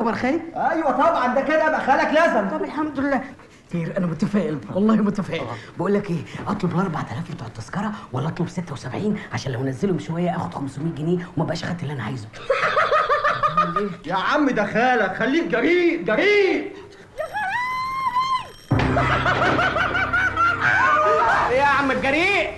اكبر خالي ايوه طبعا ده كده ابقى خالك لازم طب الحمد لله خير انا متفائل والله متفائل بقول لك ايه اطلب ال 4000 بتوع التذكره ولا اطلب 76 عشان لو نزلهم شويه اخد 500 جنيه وما بقاش اخدت اللي انا عايزه يا عم ده خالك خليك جريء جريء ايه يا عم الجريء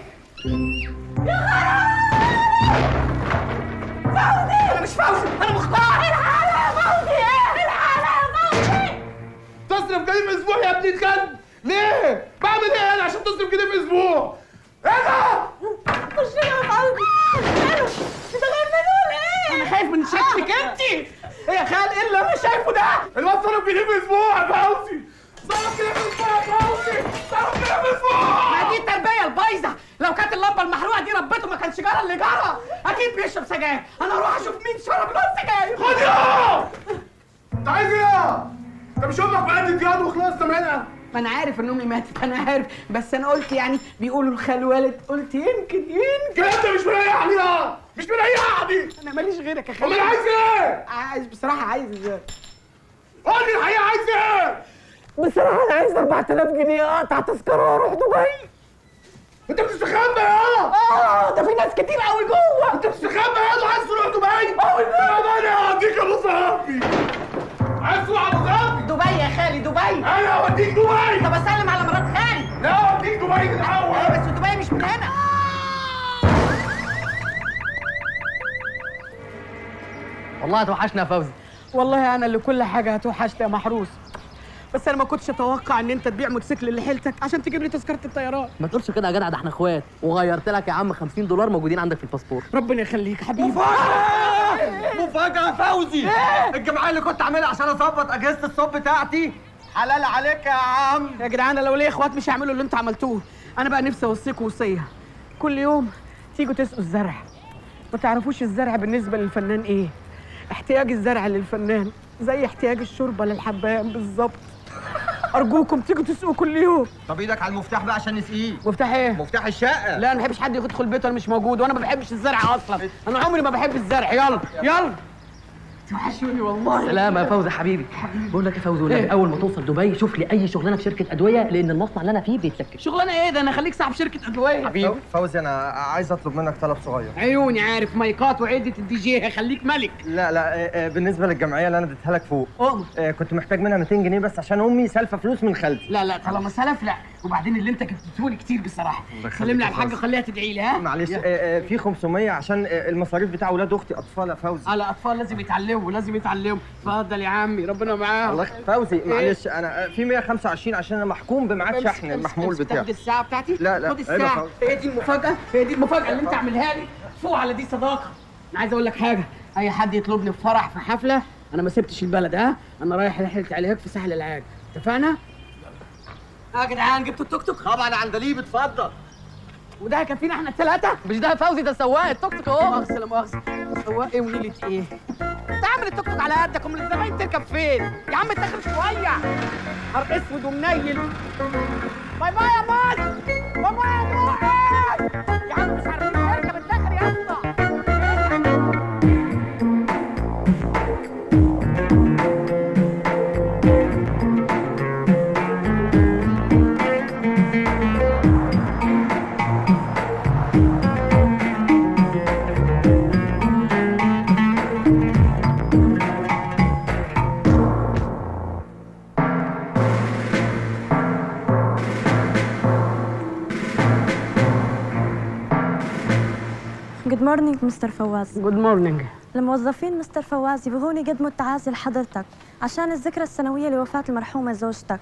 انا مش فوزي انا مختار الحالة يا فوزي الحالة يا فوزي تصرف جنيه في اسبوع يا ابني الكلب ليه؟ بعمل ايه انا عشان تصرف جنيه في اسبوع؟ ايه ده؟ خش يا فوزي انت غير ايه انا خايف من شكلك انت ايه يا خال ايه اللي انا شايفه ده الواد صرف جنيه في اسبوع يا فوزي صرف جنيه في اسبوع يا فوزي صرف جنيه في اسبوع ما دي التربيه البايظه لو كانت اللمبه المحروقه دي ربته ما كانش جرى اللي جرى اكيد بيشرب سجاير انا اروح اشوف مين شرب له السجاير خد يا انت عايز ايه؟ انت مش امك بقت دياد وخلصت منها ما انا عارف ان امي ماتت انا عارف بس انا قلت يعني بيقولوا الخال والد قلت يمكن يمكن كده انت مش مريحني يا مش مريحني انا ماليش غيرك يا خالد امال عايز ايه؟ عايز بصراحه عايز قول لي الحقيقه عايز ايه؟ بصراحه انا عايز 4000 جنيه اقطع تذكره واروح دبي انت بتستخبى يا اه ده في ناس كتير قوي جوه انت بتستخبى يا عايز تروح دبي؟ اه والله انا هديك ابو صاحبي عايز تروح ابو صاحبي؟ دبي يا خالي دبي انا هوديك دبي طب اسلم على مرات خالي لا هوديك دبي ايه الاول بس دبي مش من هنا والله توحشنا يا فوزي والله انا اللي كل حاجه هتوحشت يا محروس بس انا ما كنتش اتوقع ان انت تبيع موتوسيكل لحيلتك عشان تجيب لي تذكره الطيران ما تقولش كده يا جدع ده احنا اخوات وغيرت لك يا عم 50 دولار موجودين عندك في الباسبور ربنا يخليك حبيبي مفاجأة فوزي الجمعية اللي كنت عاملها عشان اظبط اجهزة الصوت بتاعتي حلال عليك يا عم يا جدعان أنا لو ليا اخوات مش هيعملوا اللي انتوا عملتوه انا بقى نفسي اوصيكم وصيه كل يوم تيجوا تسقوا الزرع ما تعرفوش الزرع بالنسبه للفنان ايه احتياج الزرع للفنان زي احتياج الشوربه للحبان بالظبط ارجوكم تيجوا تسقوا كل يوم طب ايدك على المفتاح بقى عشان نسقيه مفتاح ايه مفتاح الشقة لا انا ما بحبش حد يدخل بيته انا مش موجود وانا ما بحبش الزرع اصلا انا عمري ما بحب الزرع يلا يلا توحشوني والله سلام يا فوزي حبيبي بقول لك يا فوزي والنبي إيه؟ اول ما توصل دبي شوف لي اي شغلانه في شركه ادويه لان المصنع اللي انا فيه بيتلكك شغلانه ايه ده انا خليك صاحب شركه ادويه حبيبي فوزي انا عايز اطلب منك طلب صغير عيوني عارف مايكات وعده الدي جي هخليك ملك لا لا آه، آه، بالنسبة للجمعية اللي انا اديتها لك فوق أؤمر. آه، كنت محتاج منها 200 جنيه بس عشان امي سالفة فلوس من خالتي لا لا طالما سلف لا وبعدين اللي انت جبته لي كتير بصراحه سلم لي على الحاجه خليها تدعي لي ها معلش يلا. آه، آه، في 500 عشان آه، المصاريف بتاع اولاد اختي اطفال يا فوزي على اطفال لازم يتعلموا لازم يتعلموا اتفضل يا عمي ربنا معاهم الله يخ- فوزي معلش انا آه، في 125 عشان انا محكوم بميعاد شحن المحمول امسك- بتاعي تاخد الساعه بتاعتي لا، لا، خد عيب يا الساعه فوزي. هي دي المفاجاه هي دي المفاجاه اللي انت عاملها لي فوق على دي صداقه انا عايز اقول لك حاجه اي حد يطلبني في فرح في حفله انا ما سبتش البلد ها انا رايح رحله علاج في ساحل العاج اتفقنا اه يا جدعان جبتوا التوك توك طبعا عندليب اتفضل وده هيكفينا احنا الثلاثه مش ده يا فوزي ده سواق التوك توك لا اهو مؤاخذة لا مؤاخذة هو ايه ونيلة ايه؟ تعمل التوك توك على قدك امال الزباين تركب فين؟ يا عم اتاخر شوية نهار اسود ومنيل باي باي يا ماس باي باي يا ماس يا عم مش عارفين نركب اتاخر يا اسطى جود مورنينج مستر فواز جود مورنينج الموظفين مستر فواز يبغون يقدموا التعازي لحضرتك عشان الذكرى السنوية لوفاة المرحومة زوجتك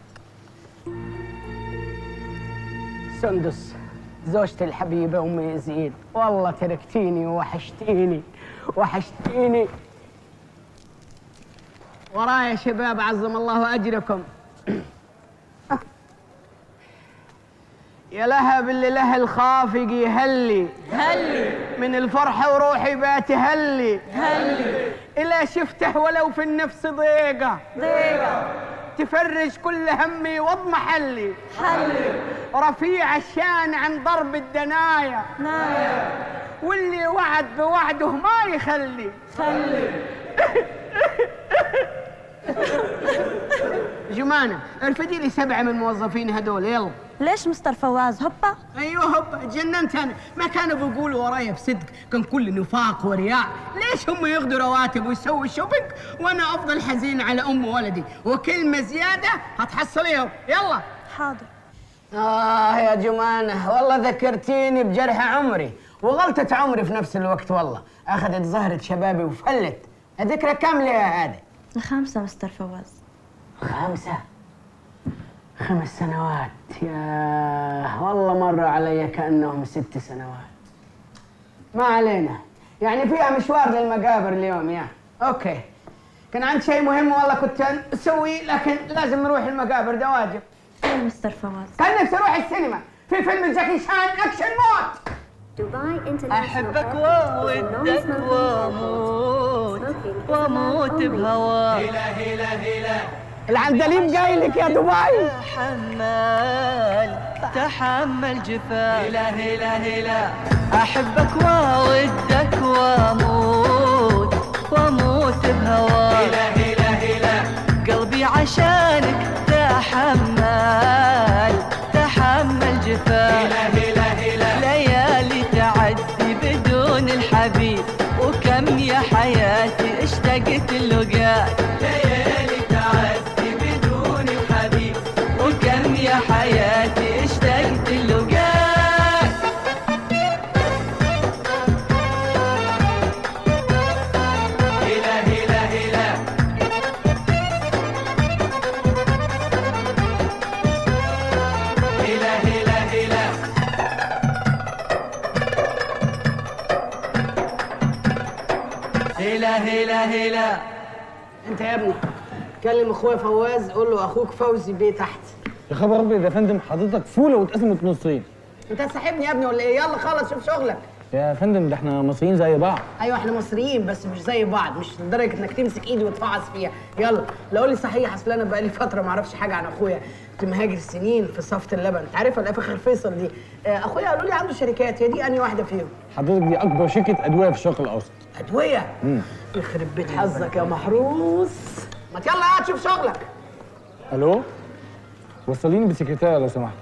سندس زوجتي الحبيبة أم يزيد والله تركتيني ووحشتيني وحشتيني ورايا شباب عظم الله أجركم يا لها باللي له الخافق يهلي هلي من الفرحة وروحي بات هلي هلي إلا شفته ولو في النفس ضيقة ضيقة تفرج كل همي واضمحلي حلي رفيع الشان عن ضرب الدنايا نايا واللي وعد بوعده ما يخلي خلي جمانة ارفدي لي سبعة من الموظفين هدول يلا ليش مستر فواز هبا ايوه هوبا تجننت انا ما كانوا بيقولوا ورايا بصدق كان كل نفاق ورياء ليش هم ياخذوا رواتب ويسووا الشوبينج وانا افضل حزين على ام ولدي وكلمه زياده هتحصليهم يلا حاضر آه يا جمانة والله ذكرتيني بجرح عمري وغلطة عمري في نفس الوقت والله أخذت زهرة شبابي وفلت الذكرى كم ليها هذه؟ الخامسة مستر فواز خمسة خمس سنوات يا والله مر علي كأنهم ست سنوات ما علينا يعني فيها مشوار للمقابر اليوم يا أوكي كان عندي شيء مهم والله كنت أسويه لكن لازم نروح المقابر ده واجب فين مستر فواز كان نفسي اروح السينما في فيلم جاكي شان اكشن موت أحبك وودك وأموت وأموت بهواك العندليب جاي لك يا دبي تحمل تحمل جفاك هلا هلا هلا أحبك وودك وأموت وأموت بهواك هلا هلا هلا قلبي عشانك تحمل تحمل جفاك هلا هلا هلا ليالي تعدي بدون الحبيب وكم يا حياتي اشتقت اللقاك ليالي تعدي بدون الحبيب وكم يا حياتي اشتقت اللقاك هلا هلا هلا هلا هلا هلا هلا هلا هلا انت يا ابني كلم اخويا فواز قول له اخوك فوزي بيه تحت يا خبر ابيض يا فندم حضرتك فوله واتقسمت نصين انت صاحبني يا ابني ولا ايه يلا خلص شوف شغلك يا فندم ده احنا مصريين زي بعض ايوه احنا مصريين بس مش زي بعض مش لدرجه انك تمسك ايدي وتفعص فيها يلا لو قول لي صحيح اصل انا بقالي فتره ما اعرفش حاجه عن اخويا كنت مهاجر سنين في صفه اللبن انت عارفها اللي في فخر فيصل دي آه، اخويا قالوا لي عنده شركات هي دي انهي واحده فيهم حضرتك دي اكبر شركه ادويه في الشرق الاوسط ادويه يخرب بيت حظك يا محروس ما يلا قاعد شوف شغلك الو وصليني بالسكرتيره لو سمحت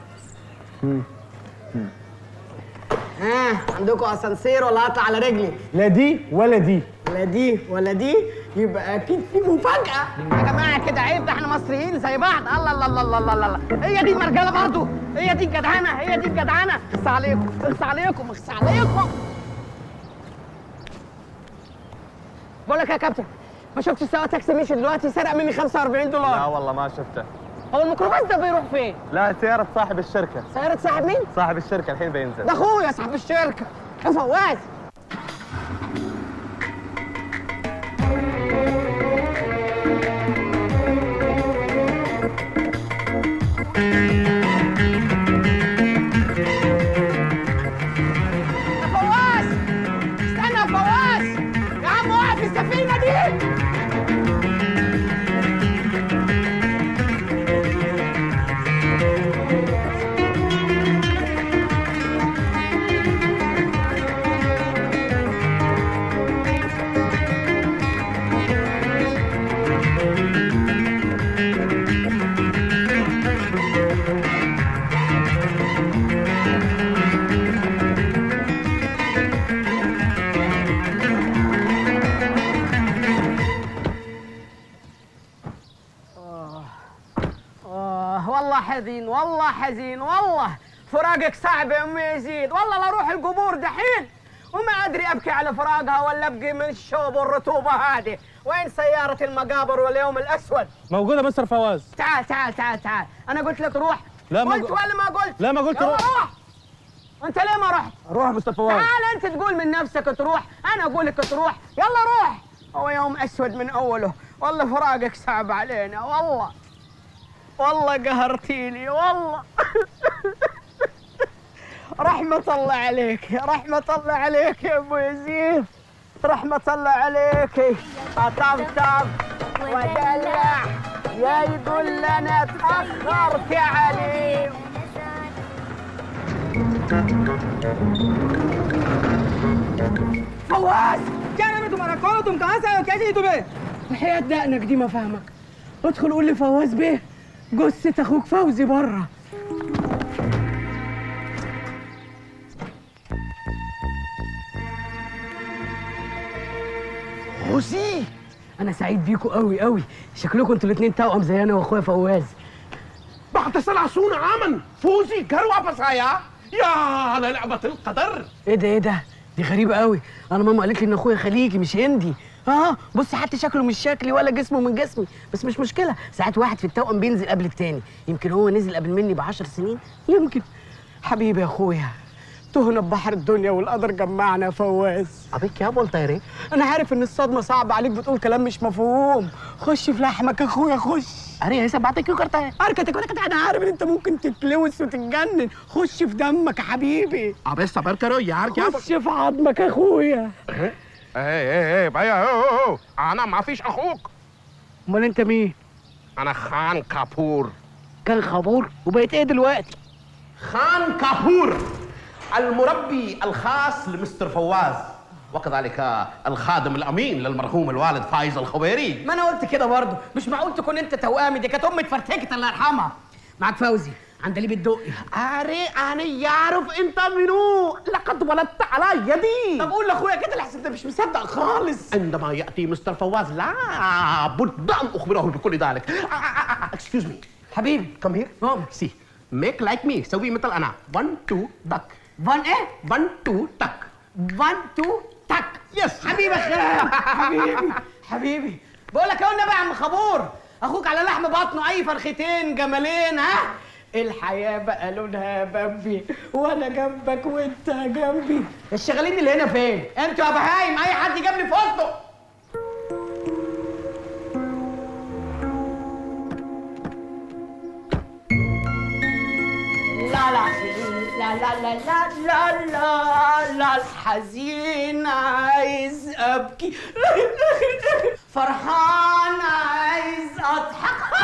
ها عندكم اسانسير ولا اطلع على رجلي لا دي ولا دي لا دي ولا دي يبقى اكيد في مفاجاه يا جماعه كده عيب ده احنا مصريين زي بعض الله الله الله الله الله, الله. هي دي المرجله برضو هي دي الجدعنه هي دي الجدعنه اخس عليكم اخس عليكم اخس عليكم بقول لك يا كابتن ما شفتش سواق تاكسي مشي دلوقتي سرق مني 45 لا دولار والله ما شفته هو الميكروباص ده بيروح فين؟ لا سيارة صاحب الشركة سيارة صاحب مين؟ صاحب الشركة الحين بينزل ده اخويا صاحب الشركه يا فواز يا فواز استنى يا فواز يا عم وقف السفينه دي آه والله حزين والله حزين والله فراقك صعب يا ام يزيد والله لا اروح القبور دحين وما ادري ابكي على فراقها ولا ابكي من الشوب والرطوبه هذه وين سياره المقابر واليوم الاسود موجوده مستر فواز تعال تعال تعال تعال انا قلت لك روح لا ما قلت قل- ولا ما قلت لا ما قلت يلا روح. روح انت ليه ما رحت روح مستر فواز تعال انت تقول من نفسك تروح انا اقول لك تروح يلا روح هو يوم اسود من اوله والله فراقك صعب علينا والله والله قهرتيني والله رحمة الله عليك رحمة الله عليك يا ابو يزيد رحمة الله عليك طبطب ودلع يا يقول لنا تأخرت يا علي فواز क्या नाम है तुम्हारा कौन हो तुम कहाँ से आए हो क्या चाहिए तुम्हें الحياة دقنك دي ما فاهمك ادخل قول لي فواز بيه جثة اخوك فوزي بره فوزي انا سعيد بيكوا قوي قوي شكلكم انتوا الاتنين توأم زي انا واخويا فواز بعد سلعسون عاما فوزي كروة بصايا يا على لعبة القدر ايه ده ايه ده دي غريبة قوي انا ماما قالت لي ان اخويا خليجي مش هندي اه بص حتى شكله مش شكلي ولا جسمه من جسمي بس مش مشكلة ساعات واحد في التوأم بينزل قبل التاني يمكن هو نزل قبل مني بعشر سنين يمكن حبيبي يا اخويا تهنا ببحر الدنيا والقدر جمعنا يا فواز ابيك يا ابو طيري انا عارف ان الصدمة صعبة عليك بتقول كلام مش مفهوم خش في لحمك يا اخويا خش اري هيثم بعتك كيو كارتا اركتك وركتك انا عارف ان انت ممكن تتلوث وتتجنن خش في دمك يا حبيبي أبي صبر كرو يار كيا خش في عظمك يا اخويا ايه ايه ايه بايا أوه، أوه. انا ما فيش اخوك امال انت مين انا خان كابور كان خبور وبقيت ايه دلوقتي خان كابور المربي الخاص لمستر فواز وكذلك الخادم الامين للمرحوم الوالد فايز الخبيري ما انا قلت كده برضه مش معقول تكون انت توامي دي كانت امي اتفرتكت الله يرحمها معاك فوزي عندليب الدقي اري انا يعرف انت منو لقد ولدت على يدي طب قول لاخويا كده لحسن انت مش مصدق خالص عندما ياتي مستر فواز لا بد ان اخبره بكل ذلك اكسكيوز مي حبيبي كم هير نعم. سي ميك لايك مي سوي مثل انا 1 2 دك فان ايه 1 2 تك فان تو تك يس حبيبي خير حبيبي حبيبي بقول لك اهو النبي يا عم خبور اخوك على لحم بطنه اي فرختين جمالين ها الحياة بقى لونها بامبي وانا جنبك وانت جنبي الشغالين اللي هنا فين؟ انتوا يا بهايم اي حد يجيب لي فستق لا لا لا لا لا لا لا لا لا الحزين عايز ابكي فرحان عايز اضحك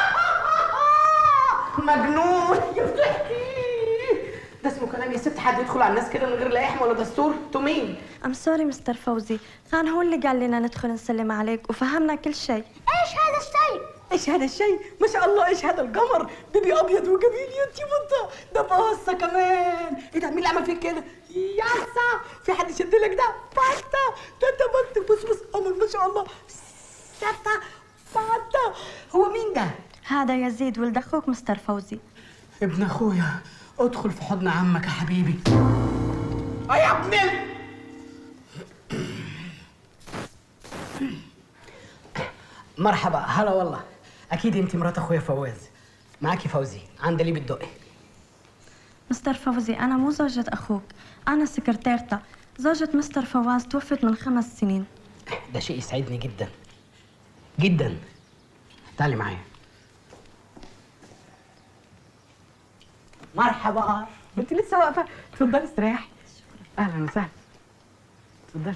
مجنون يفتحكي ده اسمه كلام يا ست حد يدخل على الناس كده من غير لا يحمى ولا دستور انتوا مين؟ ام سوري مستر فوزي خان هو اللي قال لنا ندخل نسلم عليك وفهمنا كل شيء ايش هذا الشيء؟ ايش هذا الشيء؟ ما شاء الله ايش هذا القمر؟ بيبي ابيض وجميل يا انتي بطه ده بصه كمان ايه ده مين اللي عمل فيك كده؟ ياسا في حد شد لك ده؟ بطه ده انت بطه بص بص قمر ما شاء الله ستة بطه هو مين ده؟ هذا يزيد ولد اخوك مستر فوزي ابن اخويا ادخل في حضن عمك يا حبيبي اه يا ابن ال... مرحبا هلا والله اكيد انت مرات اخويا فواز معاكي فوزي عندليب الدقي مستر فوزي انا مو زوجة اخوك انا سكرتيرتا زوجة مستر فواز توفت من خمس سنين ده شيء يسعدني جدا جدا تعالي معايا مرحبا انت لسه واقفه اتفضلي استريحي اهلا وسهلا اتفضلي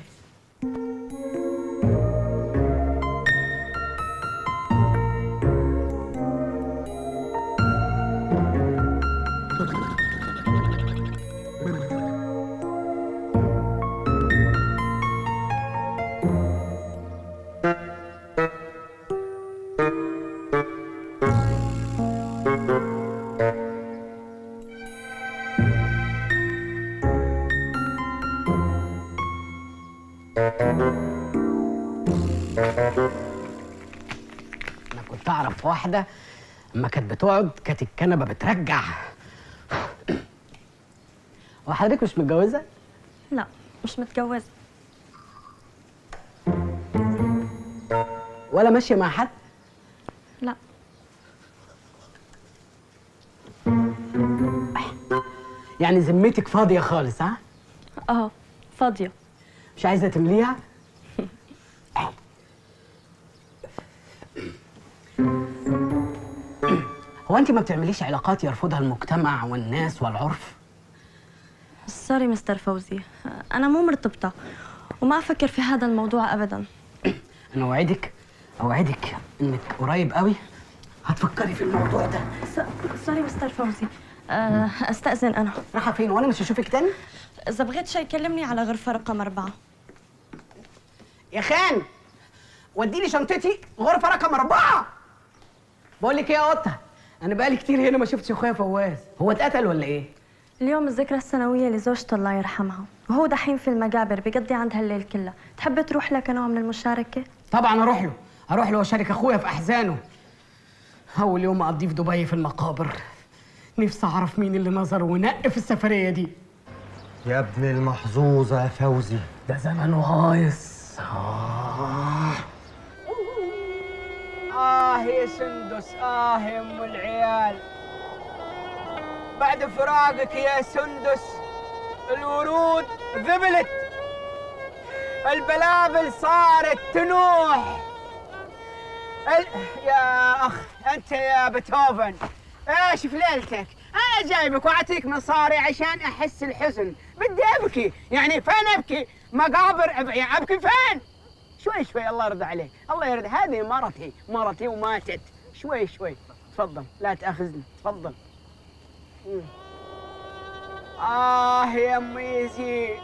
انا كنت اعرف واحده اما كانت بتقعد كانت الكنبه بترجع وحضرتك مش متجوزه لا مش متجوزة ولا ماشيه مع حد لا يعني ذمتك فاضيه خالص ها اه فاضية مش عايزه تمليها هو انت ما بتعمليش علاقات يرفضها المجتمع والناس والعرف سوري مستر فوزي انا مو مرتبطة وما افكر في هذا الموضوع ابدا انا اوعدك اوعدك انك قريب قوي هتفكري في الموضوع ده س- سوري مستر فوزي آه، استأذن انا رايحه فين وانا مش هشوفك تاني اذا بغيت شيء كلمني على غرفة رقم أربعة يا خان وديني شنطتي غرفه رقم اربعه بقول لك ايه يا قطه انا بقالي كتير هنا ما شفتش اخويا فواز هو اتقتل ولا ايه اليوم الذكرى السنوية لزوجته الله يرحمها وهو دحين في المقابر بيقضي عندها الليل كله تحب تروح لك نوع من المشاركة؟ طبعا اروح له اروح له واشارك اخويا في احزانه اول يوم اقضيه في دبي في المقابر نفسي اعرف مين اللي نظر ونق في السفريه دي يا ابن المحظوظة يا فوزي ده زمن هايص آه يا سندس آه يا أم العيال بعد فراقك يا سندس الورود ذبلت البلابل صارت تنوح ال... يا أخ أنت يا بيتهوفن ايش في ليلتك؟ أنا جايبك وأعطيك مصاري عشان أحس الحزن بدي أبكي يعني فين أبكي؟ مقابر أب... يعني أبكي فين؟ شوي شوي الله يرضى عليك الله يرضى هذه مرتي مرتي وماتت شوي شوي تفضل لا تاخذني تفضل مم. آه يا أم يزيد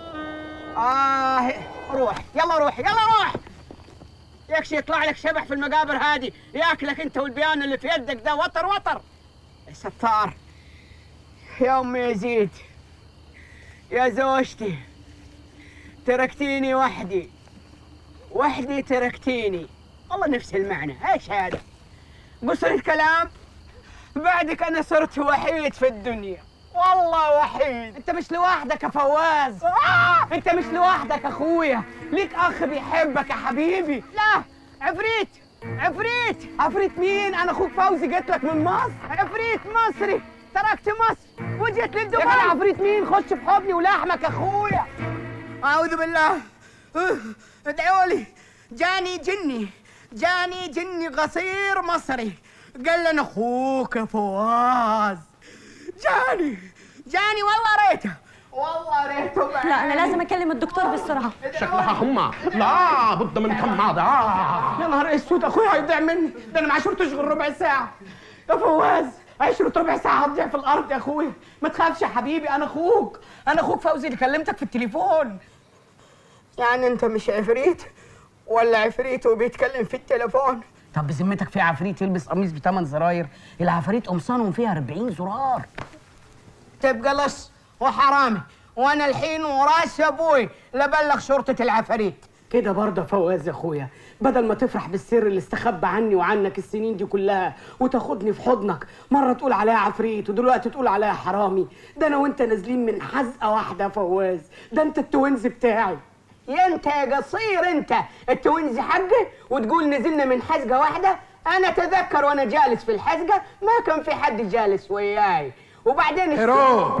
آه روح يلا روح يلا روح يكشي يطلع لك شبح في المقابر هذه ياكلك انت والبيان اللي في يدك ده وطر وطر يا ستار يا ام يزيد يا زوجتي تركتيني وحدي وحدي تركتيني والله نفس المعنى ايش هذا قصر الكلام بعدك انا صرت وحيد في الدنيا والله وحيد انت مش لوحدك يا فواز آه! انت مش لوحدك اخويا ليك اخ بيحبك يا حبيبي لا عفريت عفريت عفريت مين انا اخوك فوزي جيت لك من مصر عفريت مصري تركت مصر وجيت لدبي يا عفريت مين خش في حضني ولحمك يا اخويا اعوذ بالله أه، ادعوا لي جاني جني جاني جني قصير مصري قال لنا اخوك يا فواز جاني جاني والله ريته والله ريته لا أنا لازم أكلم الدكتور بسرعة شكلها حمى لا بد من كمادة آه. يا نهار اسود اخويا هيضيع مني ده انا ما عشرتش غير ربع ساعه يا فواز عشرة ربع ساعة هتضيع في الأرض يا أخويا ما تخافش يا حبيبي أنا أخوك أنا أخوك فوزي اللي كلمتك في التليفون يعني أنت مش عفريت ولا عفريت وبيتكلم في التليفون طب بذمتك في عفريت يلبس قميص بثمان زراير العفاريت قمصانهم فيها 40 زرار تبقى لص وحرامي وانا الحين وراس ابوي لبلغ شرطه العفاريت كده برضه فواز يا اخويا بدل ما تفرح بالسر اللي استخبى عني وعنك السنين دي كلها وتاخدني في حضنك مره تقول عليها عفريت ودلوقتي تقول عليها حرامي ده انا وانت نازلين من حزقه واحده يا فواز ده انت التوينز بتاعي يا انت يا قصير انت التوينز حقي وتقول نزلنا من حزقه واحده انا اتذكر وانا جالس في الحزقه ما كان في حد جالس وياي وبعدين هيرو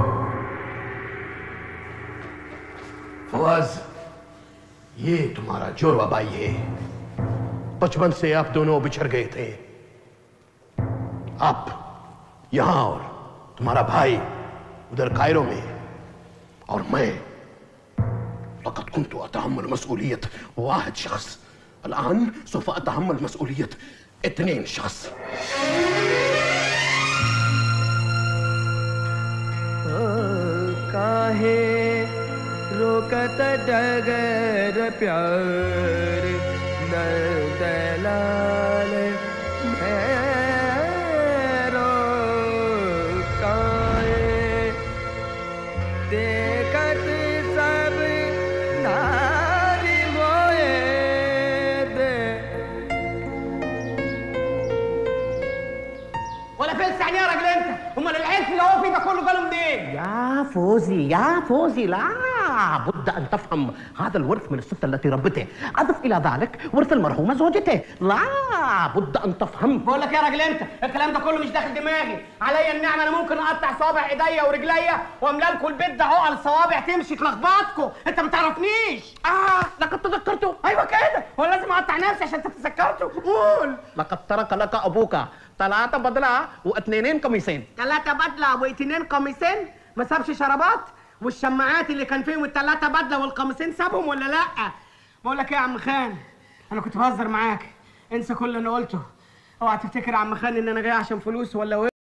फवाज ये तुम्हारा जोरवा भाई है बचपन से आप दोनों बिछड़ गए थे आप यहां और तुम्हारा भाई उधर कायरो में और मैं لقد كنت أتحمل مسؤولية واحد شخص الآن سوف أتحمل مسؤولية اثنين شخص काहे रोकत डगर प्यार दर्द लाल मेरो काहे देखत सब नारी मोए दे ولا فلس يعني يا راجل انت امال العيش اللي هو فيه ده كله جاله منين يا فوزي يا فوزي لا بد أن تفهم هذا الورث من الست التي ربته أضف إلى ذلك ورث المرحومة زوجته لا بد أن تفهم بقول لك يا راجل انت الكلام ده كله مش داخل دماغي عليا النعمه انا ممكن اقطع صوابع ايديا ورجليا واملى لكم البيت ده عقل صوابع تمشي تلخبطكم انت ما تعرفنيش اه لقد تذكرته ايوه كده هو لازم اقطع نفسي عشان تتذكرته قول لقد ترك لك أبوك ثلاثة بدلة واثنين قميصين ثلاثة بدلة واثنين قميصين ما سابش شرابات والشماعات اللي كان فيهم الثلاثة بدلة والقميصين سابهم ولا لا؟ بقول لك ايه يا عم خان؟ أنا كنت بهزر معاك انسى كل اللي أنا قلته اوعى تفتكر يا عم خان إن أنا جاي عشان فلوس ولا